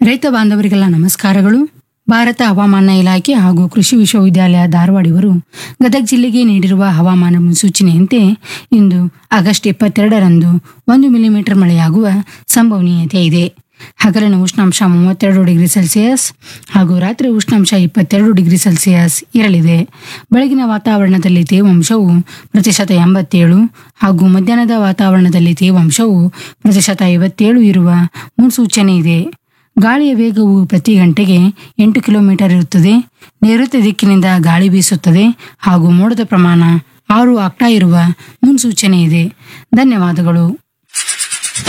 ರೈತ ಬಾಂಧವರಿಗೆಲ್ಲ ನಮಸ್ಕಾರಗಳು ಭಾರತ ಹವಾಮಾನ ಇಲಾಖೆ ಹಾಗೂ ಕೃಷಿ ವಿಶ್ವವಿದ್ಯಾಲಯ ಧಾರವಾಡ ಇವರು ಗದಗ ಜಿಲ್ಲೆಗೆ ನೀಡಿರುವ ಹವಾಮಾನ ಮುನ್ಸೂಚನೆಯಂತೆ ಇಂದು ಆಗಸ್ಟ್ ಇಪ್ಪತ್ತೆರಡರಂದು ಒಂದು ಮಿಲಿಮೀಟರ್ ಮಳೆಯಾಗುವ ಸಂಭವನೀಯತೆ ಇದೆ ಹಗಲಿನ ಉಷ್ಣಾಂಶ ಮೂವತ್ತೆರಡು ಡಿಗ್ರಿ ಸೆಲ್ಸಿಯಸ್ ಹಾಗೂ ರಾತ್ರಿ ಉಷ್ಣಾಂಶ ಇಪ್ಪತ್ತೆರಡು ಡಿಗ್ರಿ ಸೆಲ್ಸಿಯಸ್ ಇರಲಿದೆ ಬೆಳಗಿನ ವಾತಾವರಣದಲ್ಲಿ ತೇವಾಂಶವು ಪ್ರತಿಶತ ಎಂಬತ್ತೇಳು ಹಾಗೂ ಮಧ್ಯಾಹ್ನದ ವಾತಾವರಣದಲ್ಲಿ ತೇವಾಂಶವು ಪ್ರತಿಶತ ಐವತ್ತೇಳು ಇರುವ ಮುನ್ಸೂಚನೆ ಇದೆ ಗಾಳಿಯ ವೇಗವು ಪ್ರತಿ ಗಂಟೆಗೆ ಎಂಟು ಕಿಲೋಮೀಟರ್ ಇರುತ್ತದೆ ನೈಋತ್ಯ ದಿಕ್ಕಿನಿಂದ ಗಾಳಿ ಬೀಸುತ್ತದೆ ಹಾಗೂ ಮೋಡದ ಪ್ರಮಾಣ ಆರು ಆಗ್ತಾ ಇರುವ ಮುನ್ಸೂಚನೆ ಇದೆ ಧನ್ಯವಾದಗಳು